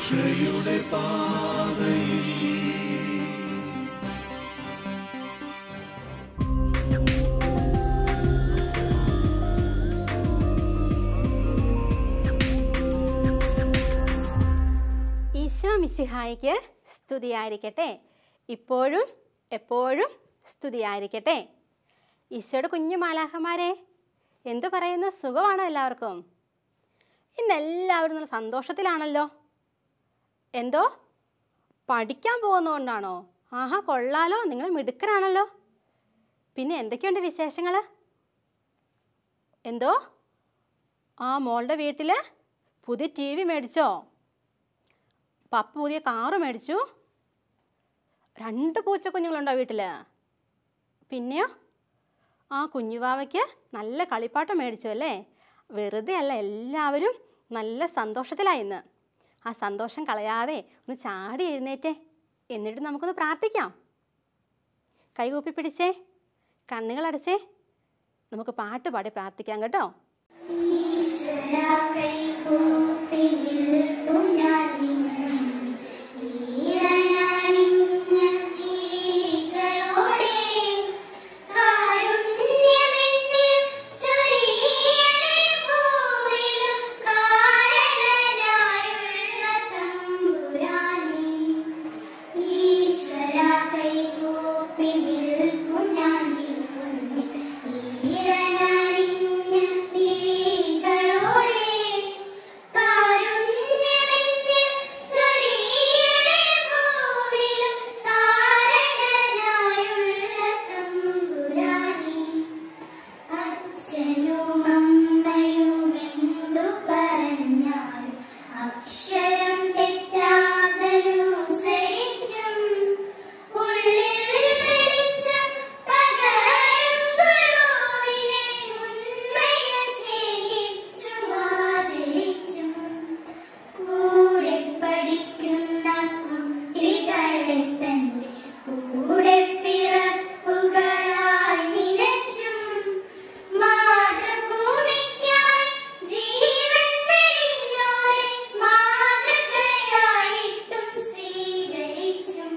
രക്ഷയുടെ പാതയിൽ ഈശോ മിശിഹായിക്ക് സ്തുതിയായിരിക്കട്ടെ ഇപ്പോഴും എപ്പോഴും സ്തുതിയായിരിക്കട്ടെ ഈശോയുടെ കുഞ്ഞു മാലാഹമാരെ എന്തു പറയുന്നു സുഖമാണോ എല്ലാവർക്കും ഇന്ന് എല്ലാവരും നല്ല സന്തോഷത്തിലാണല്ലോ എന്തോ പഠിക്കാൻ പോകുന്നതുകൊണ്ടാണോ ആഹാ കൊള്ളാലോ നിങ്ങൾ മിടുക്കരാണല്ലോ പിന്നെ എന്തൊക്കെയുണ്ട് വിശേഷങ്ങൾ എന്തോ ആ മോളുടെ വീട്ടിൽ പുതിയ ടി വി മേടിച്ചോ പപ്പ പുതിയ കാറ് മേടിച്ചു രണ്ട് പൂച്ചക്കുഞ്ഞുങ്ങളുണ്ടോ വീട്ടിൽ പിന്നെയോ ആ കുഞ്ഞുവാവയ്ക്ക് നല്ല കളിപ്പാട്ടം മേടിച്ചു അല്ലേ വെറുതെ അല്ല എല്ലാവരും നല്ല സന്തോഷത്തിലായി ഇന്ന് ആ സന്തോഷം കളയാതെ ഒന്ന് ചാടി എഴുന്നേറ്റേ എന്നിട്ട് നമുക്കൊന്ന് പ്രാർത്ഥിക്കാം കൈകൂപ്പി പിടിച്ചേ കണ്ണുകൾ അടച്ചേ നമുക്ക് പാട്ട് പാടി പ്രാർത്ഥിക്കാം കേട്ടോ അച്ഛനും അമ്മയും എന്തു പറഞ്ഞാലും അക്ഷരം തെറ്റാതനുസരിച്ചും ഉള്ളിൽ വെളിച്ചം പകരും ഗുരുവിനെ ഉണ്മയെ സ്നേഹിച്ചും ആദരിച്ചും കൂടെ പഠിക്കുന്ന കുട്ടികളെ തന്റെ കൂടെ പിറപ്പുകളായി നിലച്ചും മാതൃഭൂമിക്കായി ജീവൻ വെടിഞ്ഞോരെ മാതൃകയായിട്ടും സ്വീകരിച്ചും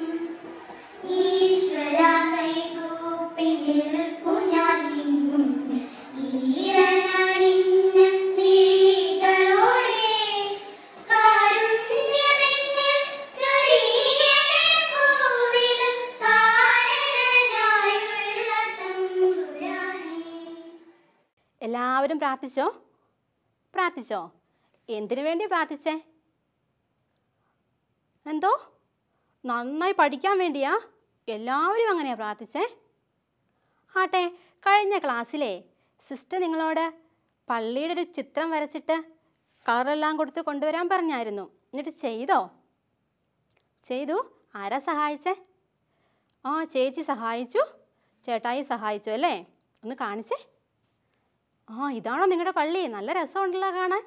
ഈശ്വര കൈകൂപ്പി നിൽപ്പു ഞാൻ നിന്നുണ്ട് ഈറനണിഞ്ഞ മിഴികളോടെ കാരുണ്യമെന്നിൽ ചൊരിയണേ ഭൂവിലും കാരണനായുള്ള തമ്പുരാനേ എല്ലാവരും പ്രാർത്ഥിച്ചോ പ്രാർത്ഥിച്ചോ എന്തിനു വേണ്ടി പ്രാർത്ഥിച്ചേ എന്തോ നന്നായി പഠിക്കാൻ വേണ്ടിയാ എല്ലാവരും അങ്ങനെയാ പ്രാർത്ഥിച്ചേ ആട്ടെ കഴിഞ്ഞ ക്ലാസ്സിലെ സിസ്റ്റർ നിങ്ങളോട് പള്ളിയുടെ ഒരു ചിത്രം വരച്ചിട്ട് കളറെല്ലാം കൊടുത്ത് കൊണ്ടുവരാൻ പറഞ്ഞായിരുന്നു എന്നിട്ട് ചെയ്തോ ചെയ്തു ആരാ സഹായിച്ചേ ആ ചേച്ചി സഹായിച്ചു ചേട്ടായി സഹായിച്ചു അല്ലേ ഒന്ന് കാണിച്ചേ ആ ഇതാണോ നിങ്ങളുടെ പള്ളി നല്ല രസമുണ്ടല്ലോ കാണാൻ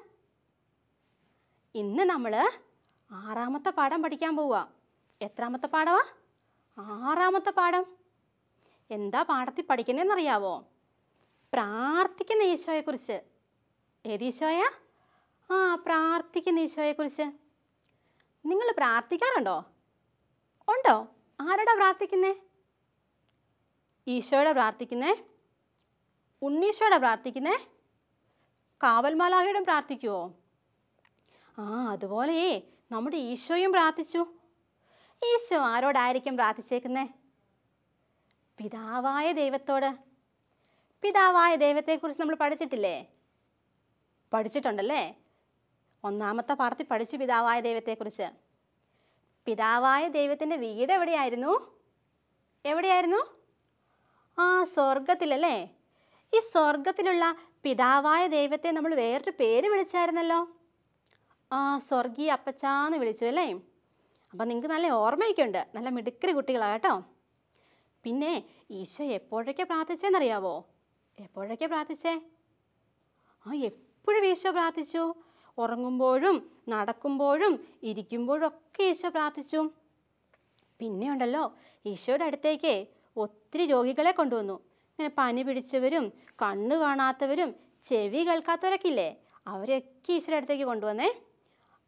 ഇന്ന് നമ്മൾ ആറാമത്തെ പാഠം പഠിക്കാൻ പോവുക എത്രാമത്തെ പാഠമാ ആറാമത്തെ പാഠം എന്താ പാഠത്തിൽ പഠിക്കുന്നതെന്നറിയാവോ പ്രാർത്ഥിക്കുന്ന ഈശോയെക്കുറിച്ച് ഏത് ഈശോയാ ആ പ്രാർത്ഥിക്കുന്ന ഈശോയെക്കുറിച്ച് നിങ്ങൾ പ്രാർത്ഥിക്കാറുണ്ടോ ഉണ്ടോ ആരോടാ പ്രാർത്ഥിക്കുന്നേ ഈശോയുടെ പ്രാർത്ഥിക്കുന്നേ ഉണ്ണീശോടെ പ്രാർത്ഥിക്കുന്നേ കാവൽമാലാഹയുടെ പ്രാർത്ഥിക്കുവോ ആ അതുപോലെ നമ്മുടെ ഈശോയും പ്രാർത്ഥിച്ചു ഈശോ ആരോടായിരിക്കും പ്രാർത്ഥിച്ചേക്കുന്നേ പിതാവായ ദൈവത്തോട് പിതാവായ ദൈവത്തെക്കുറിച്ച് നമ്മൾ പഠിച്ചിട്ടില്ലേ പഠിച്ചിട്ടുണ്ടല്ലേ ഒന്നാമത്തെ പാഠത്തിൽ പഠിച്ചു പിതാവായ ദൈവത്തെക്കുറിച്ച് പിതാവായ ദൈവത്തിൻ്റെ വീട് എവിടെയായിരുന്നു എവിടെയായിരുന്നു ആ സ്വർഗത്തിലല്ലേ ഈ സ്വർഗത്തിലുള്ള പിതാവായ ദൈവത്തെ നമ്മൾ വേറൊരു പേര് വിളിച്ചായിരുന്നല്ലോ ആ സ്വർഗീയ അപ്പച്ചാന്ന് വിളിച്ചു അല്ലേ അപ്പം നിങ്ങൾക്ക് നല്ല ഓർമ്മയൊക്കെ ഉണ്ട് നല്ല മിടുക്കരി കുട്ടികളാണ് കേട്ടോ പിന്നെ ഈശോ എപ്പോഴൊക്കെ പ്രാർത്ഥിച്ചെന്നറിയാവോ എപ്പോഴൊക്കെ പ്രാർത്ഥിച്ചേ ആ എപ്പോഴും ഈശോ പ്രാർത്ഥിച്ചു ഉറങ്ങുമ്പോഴും നടക്കുമ്പോഴും ഇരിക്കുമ്പോഴും ഒക്കെ ഈശോ പ്രാർത്ഥിച്ചു പിന്നെ ഉണ്ടല്ലോ ഈശോയുടെ അടുത്തേക്ക് ഒത്തിരി രോഗികളെ കൊണ്ടുവന്നു ഇങ്ങനെ പനി പിടിച്ചവരും കണ്ണ് കാണാത്തവരും ചെവി കേൾക്കാത്തവരൊക്കെ ഇല്ലേ അവരെയൊക്കെ ഈശോയുടെ അടുത്തേക്ക് കൊണ്ടുവന്നേ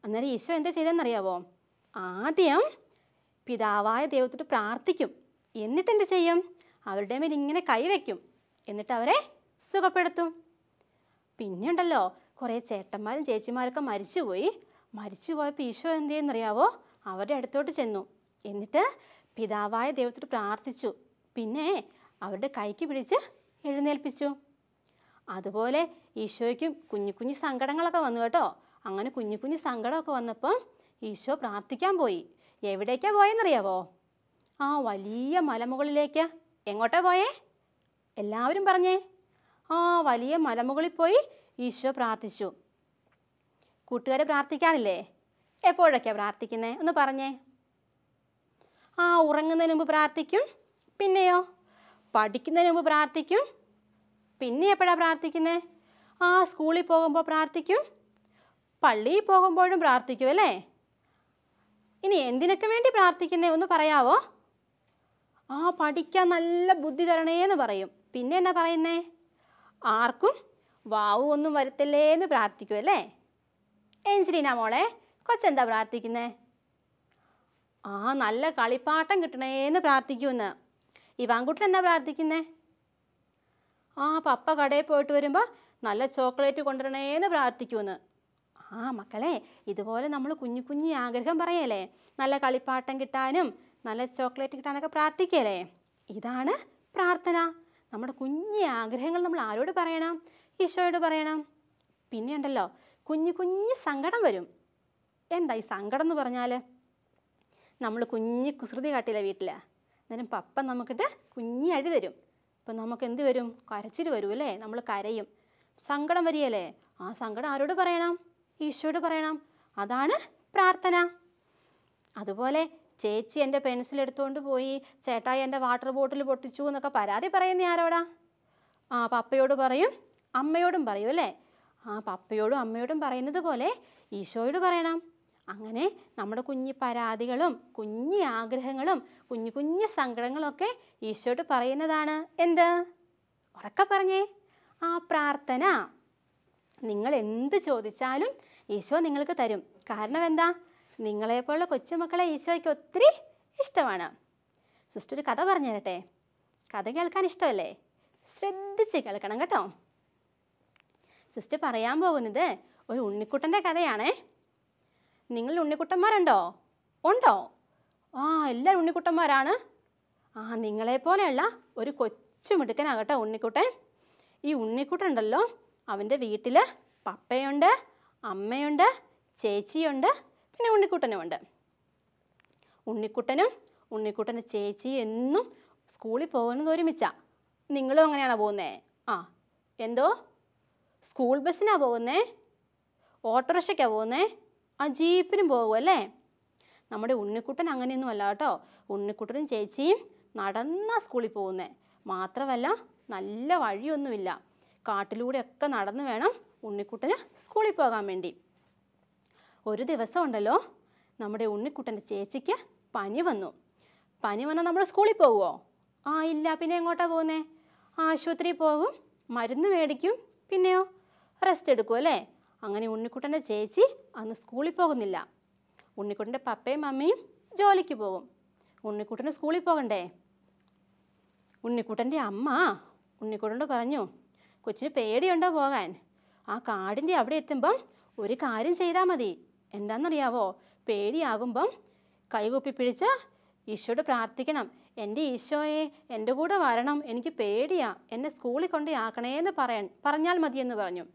അന്നേരം ഈശോ എന്താ ചെയ്തതെന്നറിയാവോ ആദ്യം പിതാവായ ദൈവത്തോട് പ്രാർത്ഥിക്കും എന്നിട്ട് എന്ത് ചെയ്യും അവരുടെ മേൽ ഇങ്ങനെ കൈവയ്ക്കും എന്നിട്ട് അവരെ സുഖപ്പെടുത്തും പിന്നെ ഉണ്ടല്ലോ കുറേ ചേട്ടന്മാരും ചേച്ചിമാരൊക്കെ മരിച്ചുപോയി മരിച്ചുപോയപ്പോൾ ഈശോ എന്ത് ചെയ്യുന്നറിയാവോ അവരുടെ അടുത്തോട്ട് ചെന്നു എന്നിട്ട് പിതാവായ ദൈവത്തോട് പ്രാർത്ഥിച്ചു പിന്നെ അവരുടെ കൈക്ക് പിടിച്ച് എഴുന്നേൽപ്പിച്ചു അതുപോലെ ഈശോയ്ക്കും കുഞ്ഞു കുഞ്ഞു സങ്കടങ്ങളൊക്കെ വന്നു കേട്ടോ അങ്ങനെ കുഞ്ഞു കുഞ്ഞു സങ്കടമൊക്കെ വന്നപ്പം ഈശോ പ്രാർത്ഥിക്കാൻ പോയി എവിടേക്കാണ് പോയെന്നറിയാവോ ആ വലിയ മലമുകളിലേക്ക് എങ്ങോട്ടാ പോയേ എല്ലാവരും പറഞ്ഞേ ആ വലിയ മലമുകളിൽ പോയി ഈശോ പ്രാർത്ഥിച്ചു കൂട്ടുകാർ പ്രാർത്ഥിക്കാറില്ലേ എപ്പോഴൊക്കെയാണ് പ്രാർത്ഥിക്കുന്നത് ഒന്ന് പറഞ്ഞേ ആ ഉറങ്ങുന്നതിന് മുമ്പ് പ്രാർത്ഥിക്കും പിന്നെയോ പഠിക്കുന്നതിന് മുമ്പ് പ്രാർത്ഥിക്കും പിന്നെ എപ്പോഴാണ് പ്രാർത്ഥിക്കുന്നത് ആ സ്കൂളിൽ പോകുമ്പോൾ പ്രാർത്ഥിക്കും പള്ളിയിൽ പോകുമ്പോഴും പ്രാർത്ഥിക്കും അല്ലേ ഇനി എന്തിനൊക്കെ വേണ്ടി പ്രാർത്ഥിക്കുന്നേ ഒന്ന് പറയാവോ ആ പഠിക്കാൻ നല്ല ബുദ്ധി തരണേന്ന് പറയും പിന്നെ എന്നാ പറയുന്നേ ആർക്കും വാവു ഒന്നും വരുത്തല്ലേ എന്ന് പ്രാർത്ഥിക്കും അല്ലേ എൻസിലീന മോളെ കൊച്ചെന്താ പ്രാർത്ഥിക്കുന്നേ ആ നല്ല കളിപ്പാട്ടം കിട്ടണേന്ന് പ്രാർത്ഥിക്കുമെന്ന് ഇവാൻകുട്ടൻ എന്നാ പ്രാർത്ഥിക്കുന്നേ ആ പപ്പ കടയിൽ പോയിട്ട് വരുമ്പോൾ നല്ല ചോക്ലേറ്റ് കൊണ്ടുവരണേന്ന് പ്രാർത്ഥിക്കുമെന്ന് ആ മക്കളെ ഇതുപോലെ നമ്മൾ കുഞ്ഞു കുഞ്ഞു ആഗ്രഹം പറയല്ലേ നല്ല കളിപ്പാട്ടം കിട്ടാനും നല്ല ചോക്ലേറ്റ് കിട്ടാനൊക്കെ പ്രാർത്ഥിക്കല്ലേ ഇതാണ് പ്രാർത്ഥന നമ്മുടെ കുഞ്ഞു ആഗ്രഹങ്ങൾ നമ്മൾ ആരോട് പറയണം ഈശോയോട് പറയണം പിന്നെ ഉണ്ടല്ലോ കുഞ്ഞു കുഞ്ഞു സങ്കടം വരും എന്താ ഈ സങ്കടം എന്ന് പറഞ്ഞാൽ നമ്മൾ കുഞ്ഞ് കുസൃതി കാട്ടില്ല വീട്ടിൽ അന്നേരം പപ്പ നമുക്കിട്ട് കുഞ്ഞി അടി തരും അപ്പം നമുക്ക് എന്ത് വരും കരച്ചിൽ വരും അല്ലേ നമ്മൾ കരയും സങ്കടം വരികയല്ലേ ആ സങ്കടം ആരോട് പറയണം ഈശോയോട് പറയണം അതാണ് പ്രാർത്ഥന അതുപോലെ ചേച്ചി എൻ്റെ പെൻസിൽ എടുത്തുകൊണ്ട് പോയി ചേട്ടായി എൻ്റെ വാട്ടർ ബോട്ടിൽ പൊട്ടിച്ചു എന്നൊക്കെ പരാതി പറയുന്ന ആരോടാ ആ പപ്പയോട് പറയും അമ്മയോടും പറയും അല്ലേ ആ പപ്പയോടും അമ്മയോടും പറയുന്നത് പോലെ ഈശോയോട് പറയണം അങ്ങനെ നമ്മുടെ കുഞ്ഞു പരാതികളും കുഞ്ഞു ആഗ്രഹങ്ങളും കുഞ്ഞു കുഞ്ഞു സങ്കടങ്ങളൊക്കെ ഈശോയോട് പറയുന്നതാണ് എന്ത് ഉറക്കെ പറഞ്ഞേ ആ പ്രാർത്ഥന നിങ്ങൾ എന്ത് ചോദിച്ചാലും ഈശോ നിങ്ങൾക്ക് തരും കാരണം എന്താ നിങ്ങളെപ്പോലുള്ള കൊച്ചുമക്കളെ ഈശോയ്ക്ക് ഒത്തിരി ഇഷ്ടമാണ് സിസ്റ്റർ ഒരു കഥ പറഞ്ഞു തരട്ടെ കഥ കേൾക്കാൻ ഇഷ്ടമല്ലേ ശ്രദ്ധിച്ച് കേൾക്കണം കേട്ടോ സിസ്റ്റർ പറയാൻ പോകുന്നത് ഒരു ഉണ്ണിക്കുട്ടൻ്റെ കഥയാണേ നിങ്ങൾ ഉണ്ണിക്കുട്ടന്മാരുണ്ടോ ഉണ്ടോ ആ എല്ലാവരും ഉണ്ണിക്കുട്ടന്മാരാണ് ആ നിങ്ങളെപ്പോലെയുള്ള ഒരു കൊച്ചു മിടുക്കനാകട്ടോ ഉണ്ണിക്കുട്ടൻ ഈ ഉണ്ണിക്കുട്ടൻ ഉണ്ടല്ലോ അവൻ്റെ വീട്ടിൽ പപ്പയുണ്ട് അമ്മയുണ്ട് ചേച്ചിയുണ്ട് പിന്നെ ഉണ്ണിക്കുട്ടനുമുണ്ട് ഉണ്ണിക്കുട്ടനും ഉണ്ണിക്കുട്ടൻ്റെ ചേച്ചിയും എന്നും സ്കൂളിൽ പോകുന്നത് ഒരുമിച്ചാണ് നിങ്ങളും അങ്ങനെയാണോ പോകുന്നേ ആ എന്തോ സ്കൂൾ ബസ്സിനാണ് പോകുന്നേ ഓട്ടോറിക്ഷയ്ക്കാണ് പോകുന്നേ ആ ജീപ്പിനും പോകുമല്ലേ നമ്മുടെ ഉണ്ണിക്കുട്ടൻ അങ്ങനെയൊന്നും അല്ല കേട്ടോ ഉണ്ണിക്കുട്ടനും ചേച്ചിയും നടന്നാ സ്കൂളിൽ പോകുന്നേ മാത്രമല്ല നല്ല വഴിയൊന്നുമില്ല കാട്ടിലൂടെയൊക്കെ നടന്നു വേണം ഉണ്ണിക്കുട്ടന് സ്കൂളിൽ പോകാൻ വേണ്ടി ഒരു ദിവസം ഉണ്ടല്ലോ നമ്മുടെ ഉണ്ണിക്കുട്ടൻ്റെ ചേച്ചിക്ക് പനി വന്നു പനി വന്നാൽ നമ്മൾ സ്കൂളിൽ പോകുമോ ആ ഇല്ല പിന്നെ എങ്ങോട്ടാണ് പോകുന്നേ ആശുപത്രിയിൽ പോകും മരുന്ന് മേടിക്കും പിന്നെയോ റെസ്റ്റ് എടുക്കും അല്ലേ അങ്ങനെ ഉണ്ണിക്കുട്ടൻ്റെ ചേച്ചി അന്ന് സ്കൂളിൽ പോകുന്നില്ല ഉണ്ണിക്കുട്ടൻ്റെ പപ്പയും മമ്മിയും ജോലിക്ക് പോകും ഉണ്ണിക്കുട്ടന് സ്കൂളിൽ പോകണ്ടേ ഉണ്ണിക്കുട്ടൻ്റെ അമ്മ ഉണ്ണിക്കുട്ടനോട് പറഞ്ഞു കൊച്ചിന് പേടിയുണ്ടോ പോകാൻ ആ കാടിൻ്റെ അവിടെ എത്തുമ്പം ഒരു കാര്യം ചെയ്താൽ മതി എന്താണെന്നറിയാവോ പേടിയാകുമ്പം കൈകൂപ്പി പിടിച്ച് ഈശോയോട് പ്രാർത്ഥിക്കണം എൻ്റെ ഈശോയെ എൻ്റെ കൂടെ വരണം എനിക്ക് പേടിയാ എന്നെ സ്കൂളിൽ കൊണ്ട് ആക്കണേന്ന് പറയാൻ പറഞ്ഞാൽ മതിയെന്ന് പറഞ്ഞു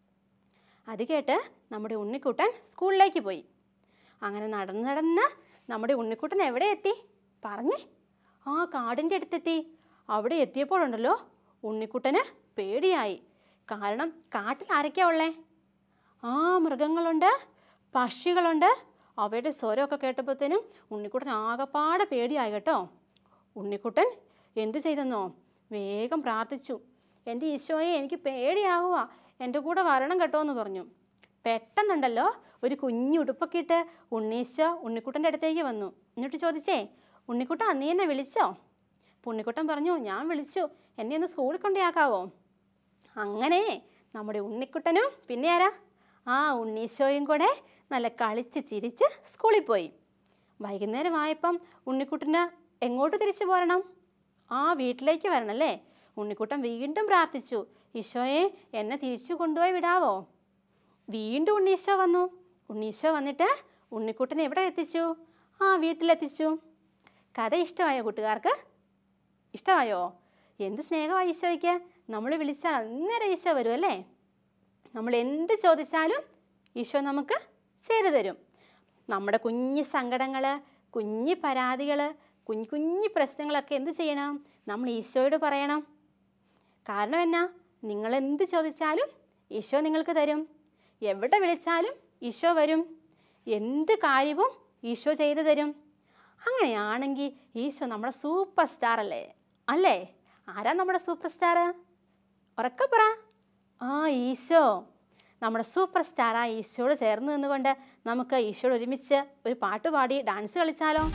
അത് കേട്ട് നമ്മുടെ ഉണ്ണിക്കുട്ടൻ സ്കൂളിലേക്ക് പോയി അങ്ങനെ നടന്ന് നടന്ന് നമ്മുടെ ഉണ്ണിക്കുട്ടൻ എവിടെ എത്തി പറഞ്ഞേ ആ കാടിൻ്റെ അടുത്തെത്തി അവിടെ എത്തിയപ്പോഴുണ്ടല്ലോ ഉണ്ണിക്കുട്ടന് പേടിയായി കാരണം കാട്ടിൽ ആരൊക്കെയാ ഉള്ളേ ആ മൃഗങ്ങളുണ്ട് പക്ഷികളുണ്ട് അവയുടെ സ്വരമൊക്കെ കേട്ടപ്പോഴത്തേനും ഉണ്ണിക്കുട്ടൻ ആകപ്പാടെ പേടിയായി കേട്ടോ ഉണ്ണിക്കുട്ടൻ എന്ത് ചെയ്തെന്നോ വേഗം പ്രാർത്ഥിച്ചു എൻ്റെ ഈശോയെ എനിക്ക് പേടിയാകുക എൻ്റെ കൂടെ വരണം കേട്ടോ എന്ന് പറഞ്ഞു പെട്ടെന്നുണ്ടല്ലോ ഒരു കുഞ്ഞു ഉടുപ്പൊക്കെ ഇട്ട് ഉണ്ണീശോ ഉണ്ണിക്കുട്ടൻ്റെ അടുത്തേക്ക് വന്നു എന്നിട്ട് ചോദിച്ചേ ഉണ്ണിക്കുട്ട നീ എന്നെ വിളിച്ചോ അപ്പോൾ ഉണ്ണിക്കുട്ടൻ പറഞ്ഞു ഞാൻ വിളിച്ചു എന്നെ ഒന്ന് സ്കൂളിൽ കൊണ്ടുയാക്കാവോ അങ്ങനെ നമ്മുടെ ഉണ്ണിക്കുട്ടനും പിന്നെ ആരാ ആ ഉണ്ണീശോയും കൂടെ നല്ല കളിച്ച് ചിരിച്ച് സ്കൂളിൽ പോയി വൈകുന്നേരമായപ്പം ഉണ്ണിക്കുട്ടന് എങ്ങോട്ട് തിരിച്ചു പോരണം ആ വീട്ടിലേക്ക് വരണല്ലേ ഉണ്ണിക്കുട്ടൻ വീണ്ടും പ്രാർത്ഥിച്ചു ഈശോയെ എന്നെ തിരിച്ചു കൊണ്ടുപോയി വിടാവോ വീണ്ടും ഉണ്ണീശോ വന്നു ഉണ്ണീശോ വന്നിട്ട് ഉണ്ണിക്കുട്ടനെ എവിടെ എത്തിച്ചു ആ വീട്ടിലെത്തിച്ചു കഥ ഇഷ്ടമായോ കൂട്ടുകാർക്ക് ഇഷ്ടമായോ എന്ത് സ്നേഹമായി ഈശോയ്ക്ക് നമ്മൾ വിളിച്ചാൽ അന്നേരം ഈശോ വരും അല്ലേ നമ്മൾ എന്ത് ചോദിച്ചാലും ഈശോ നമുക്ക് ചെയ്തു തരും നമ്മുടെ കുഞ്ഞു സങ്കടങ്ങൾ കുഞ്ഞു പരാതികൾ കുഞ്ഞു കുഞ്ഞു പ്രശ്നങ്ങളൊക്കെ എന്ത് ചെയ്യണം നമ്മൾ ഈശോയോട് പറയണം കാരണം എന്നാ നിങ്ങൾ എന്ത് ചോദിച്ചാലും ഈശോ നിങ്ങൾക്ക് തരും എവിടെ വിളിച്ചാലും ഈശോ വരും എന്ത് കാര്യവും ഈശോ ചെയ്തു തരും അങ്ങനെയാണെങ്കിൽ ഈശോ നമ്മുടെ സൂപ്പർ സ്റ്റാർ അല്ലേ അല്ലേ ആരാ നമ്മുടെ സൂപ്പർ സ്റ്റാർ ഉറക്കെ പറ ആ ഈശോ നമ്മുടെ സൂപ്പർ സ്റ്റാർ ആ ഈശോയോട് ചേർന്ന് നിന്നുകൊണ്ട് നമുക്ക് ഈശോയോട് ഒരുമിച്ച് ഒരു പാട്ട് പാടി ഡാൻസ് കളിച്ചാലോ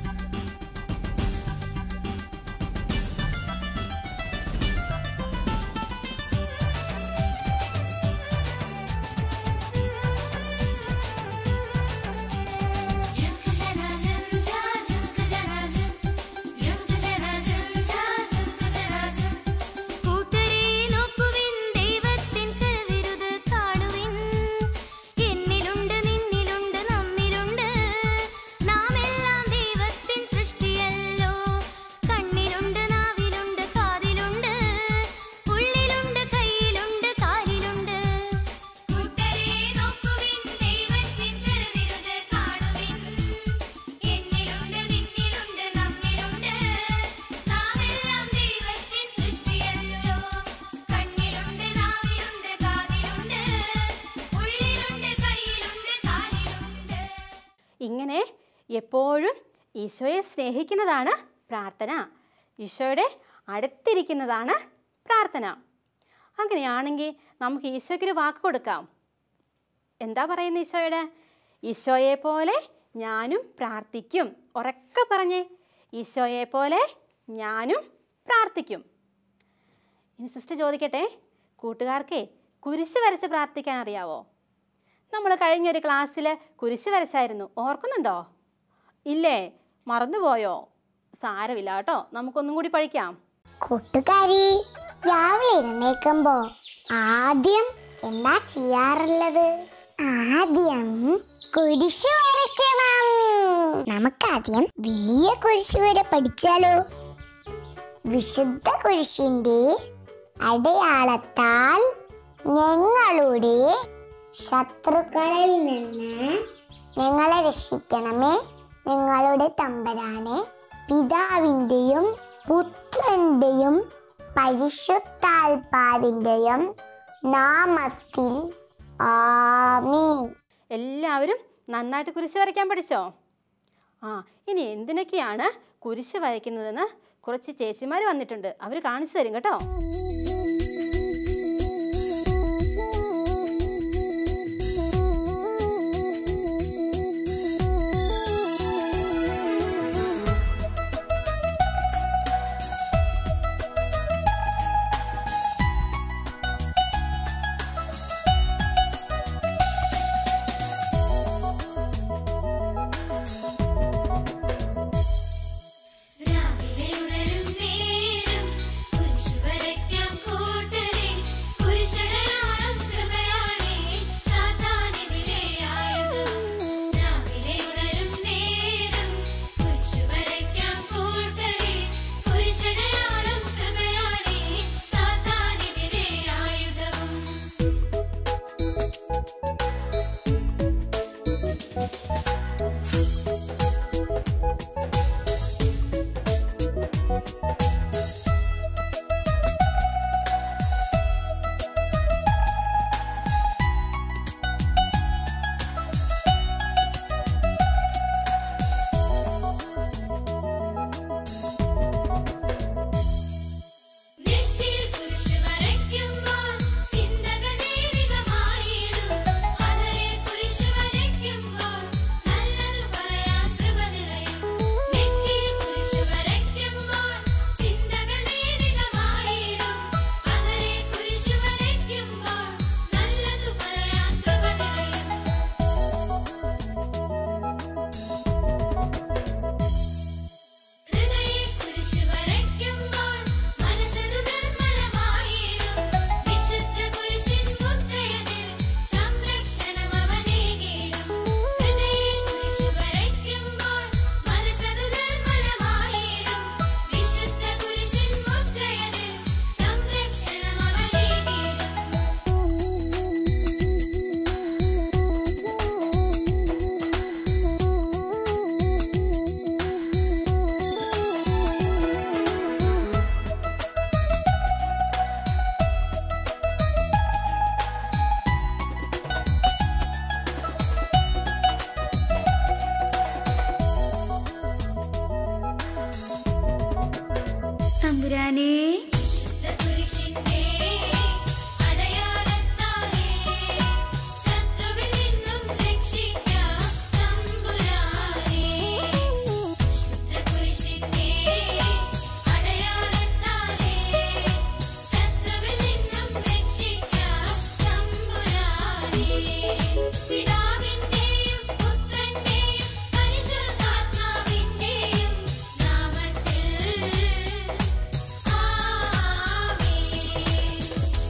झुमक जना झुम जा झुमक जना झुम झुमक जना झुम जा झुमक जना झुम കൂട്ടരെ നോക്കുവിൻ ദൈവത്തിൻ കരവിരുത് കാണുവിൻ എന്നിലുണ്ട് നിന്നിലുണ്ട് നമ്മിലുണ്ട് നാം എല്ലാം ദൈവത്തിൻ സൃഷ്ടിയല്ലോ കണ്ണിലുണ്ട് നാവിലുണ്ട് കാതിലുണ്ട് ഉള്ളിലുണ്ട് കയ്യിലുണ്ട് കാലിലുണ്ട് കൂട്ടരെ നോക്കുവിൻ ദൈവത്തിൻ കരവിരുത് കാണുവിൻ എന്നിലുണ്ട് നിന്നിലുണ്ട് നമ്മിലുണ്ട് നാം എല്ലാം ദൈവത്തിൻ സൃഷ്ടിയല്ലോ കണ്ണിലുണ്ട് നാവിലുണ്ട് കാതിലുണ്ട് ഉള്ളിലുണ്ട് കയ്യിലുണ്ട് കാലിലുണ്ട് ഇങ്ങനെ എപ്പോഴും ഈശോയെ സ്നേഹിക്കുന്നതാണ് പ്രാർത്ഥന ഈശോയുടെ അടുത്തിരിക്കുന്നതാണ് പ്രാർത്ഥന അങ്ങനെയാണെങ്കിൽ നമുക്ക് ഈശോയ്ക്കൊരു വാക്ക് കൊടുക്കാം എന്താ പറയുന്നത് ഈശോയുടെ ഈശോയെ പോലെ ഞാനും പ്രാർത്ഥിക്കും ഉറക്കെ പറഞ്ഞേ ഈശോയെ പോലെ ഞാനും പ്രാർത്ഥിക്കും ഇനി സിസ്റ്റർ ചോദിക്കട്ടെ കൂട്ടുകാർക്കേ കുരിശ് വരച്ച് പ്രാർത്ഥിക്കാൻ അറിയാവോ നമ്മൾ കഴിഞ്ഞൊരു ക്ലാസ്സിൽ കുരിശ് വരച്ചായിരുന്നു ഓർക്കുന്നുണ്ടോ ഇല്ലേ മറന്നുപോയോ സാരമില്ല കേട്ടോ നമുക്കൊന്നും കൂടി പഠിക്കാം കൂട്ടുകാരി രാവിലെ എഴുന്നേക്കുമ്പോ ആദ്യം എന്താ ചെയ്യാറുള്ളത് ആദ്യം കുരിശു വരയ്ക്കണം നമുക്കാദ്യം വലിയ കുരിശു വരെ പഠിച്ചാലോ വിശുദ്ധ കുരിശിന്റെ അടയാളത്താൽ ഞങ്ങളുടെ ശത്രുക്കളിൽ നിന്ന് ഞങ്ങളെ രക്ഷിക്കണമേ ഞങ്ങളുടെ തമ്പരാനെ പിതാവിൻ്റെയും പുത്രന്റെയും പരിശുദ്ധാത്മാവിൻ്റെയും നാമത്തിൽ ആമീൻ എല്ലാവരും നന്നായിട്ട് കുരിശ് വരയ്ക്കാൻ പഠിച്ചോ ആ ഇനി എന്തിനൊക്കെയാണ് കുരിശ് വരയ്ക്കുന്നതെന്ന് കുറച്ച് ചേച്ചിമാർ വന്നിട്ടുണ്ട് അവർ കാണിച്ചു തരും കേട്ടോ രാവിലെ ഉണരും നേരം കുരിശു വരയ്ക്കാം കൂട്ടരെ കുരിശടയാളം കൃപയാണേ സാത്താനെതിരെയായുധം രാവിലെ ഉണരും നേരം കുരിശു വരയ്ക്കാം കൂട്ടരെ കുരിശടയാളം കൃപയാണേ സാത്താനെതിരെയായുധം നെറ്റിയിൽ കുരിശ് വരയ്ക്കുമ്പോൾ ചിന്തകൾ ദൈവികമായിടും. അധരെ കുരിശ് വരയ്ക്കുമ്പോൾ തമ്പുരാനേ കുരിശിന്റെ അടയാളത്താലേ ശത്രുവിൽ നിന്നും രക്ഷിക്കാം തമ്പുരാനേ ശുദ്ധ കുരിശിന്റെ അടയാളത്താലേ ശത്രുവിൽ നിന്നും രക്ഷിക്കാം തമ്പുരാനേ പിതാവിന്റെയും പുത്രന്റെയും പരിശുദ്ധാത്മാവിന്റെയും നാമത്തിൽ ആമേൻ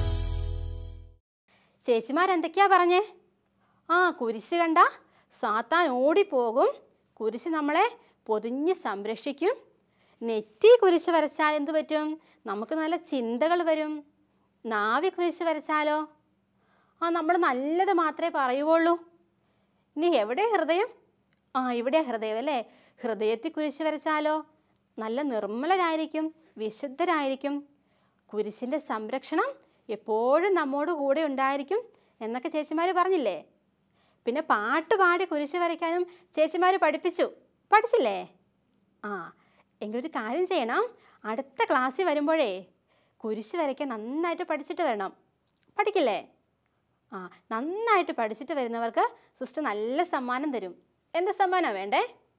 ചേച്ചിമാരെന്തൊക്കെയാ പറഞ്ഞേ ആ കുരിശ് കണ്ട സാത്താൻ ഓടിപ്പോകും കുരിശ് നമ്മളെ പൊതിഞ്ഞ് സംരക്ഷിക്കും നെറ്റി കുരിശ് വരച്ചാൽ എന്ത് പറ്റും നമുക്ക് നല്ല ചിന്തകൾ വരും നാവി കുരിശ് വരച്ചാലോ ആ നമ്മൾ നല്ലത് മാത്രമേ പറയുകയുള്ളൂ ഇനി എവിടെ ഹൃദയം ആ ഇവിടെ ഹൃദയം അല്ലേ ഹൃദയത്തിൽ കുരിശ് വരച്ചാലോ നല്ല നിർമ്മലരായിരിക്കും വിശുദ്ധരായിരിക്കും കുരിശിൻ്റെ സംരക്ഷണം എപ്പോഴും നമ്മോട് കൂടെ ഉണ്ടായിരിക്കും എന്നൊക്കെ ചേച്ചിമാർ പറഞ്ഞില്ലേ പിന്നെ പാട്ട് പാടി കുരിശ് വരയ്ക്കാനും ചേച്ചിമാർ പഠിപ്പിച്ചു പഠിച്ചില്ലേ ആ എങ്കിലൊരു കാര്യം ചെയ്യണം അടുത്ത ക്ലാസ്സിൽ വരുമ്പോഴേ കുരിശ് വരയ്ക്കാൻ നന്നായിട്ട് പഠിച്ചിട്ട് വരണം പഠിക്കില്ലേ ആ നന്നായിട്ട് പഠിച്ചിട്ട് വരുന്നവർക്ക് സിസ്റ്റർ നല്ല സമ്മാനം തരും എന്ത് സമ്മാനമാണ് വേണ്ടേ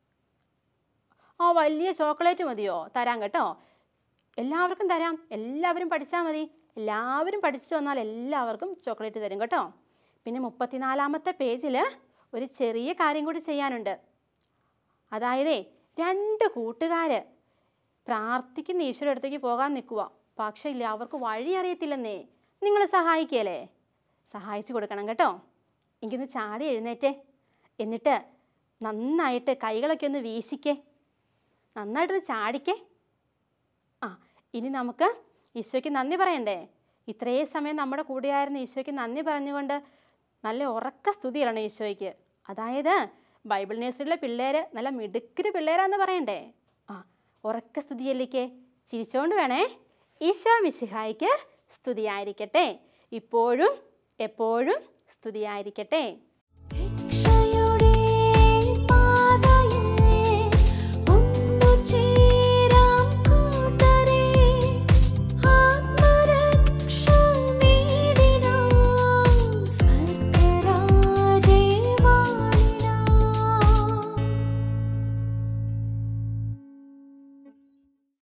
ആ വലിയ ചോക്ലേറ്റ് മതിയോ തരാം കേട്ടോ എല്ലാവർക്കും തരാം എല്ലാവരും പഠിച്ചാൽ മതി എല്ലാവരും പഠിച്ചു വന്നാൽ എല്ലാവർക്കും ചോക്ലേറ്റ് തരും കേട്ടോ പിന്നെ മുപ്പത്തിനാലാമത്തെ പേജിൽ ഒരു ചെറിയ കാര്യം കൂടി ചെയ്യാനുണ്ട് അതായത് രണ്ട് കൂട്ടുകാർ പ്രാർത്ഥിക്കുന്ന ഈശ്വര അടുത്തേക്ക് പോകാൻ നിൽക്കുക പക്ഷേ ഇല്ല അവർക്ക് വഴി അറിയത്തില്ലെന്നേ നിങ്ങൾ സഹായിക്കല്ലേ സഹായിച്ചു കൊടുക്കണം കേട്ടോ എനിക്കൊന്ന് ചാടി എഴുന്നേറ്റേ എന്നിട്ട് നന്നായിട്ട് കൈകളൊക്കെ ഒന്ന് വീശിക്കേ നന്നായിട്ടൊന്ന് ചാടിക്കേ ആ ഇനി നമുക്ക് ഈശോയ്ക്ക് നന്ദി പറയണ്ടേ ഇത്രയും സമയം നമ്മുടെ കൂടെയായിരുന്ന ഈശോയ്ക്ക് നന്ദി പറഞ്ഞുകൊണ്ട് നല്ല ഉറക്ക സ്തുതിയാണ് ഈശോയ്ക്ക് അതായത് ബൈബിൾ നേഴ്സറിയിലെ പിള്ളേർ നല്ല മിടുക്കര് പിള്ളേരാന്ന് പറയണ്ടേ ആ ഉറക്ക സ്തുതിയല്ലിക്ക് ചിരിച്ചോണ്ട് വേണേ ഈശോ മിശിഹായിക്ക് സ്തുതിയായിരിക്കട്ടെ ഇപ്പോഴും എപ്പോഴും സ്തുതിയായിരിക്കട്ടെ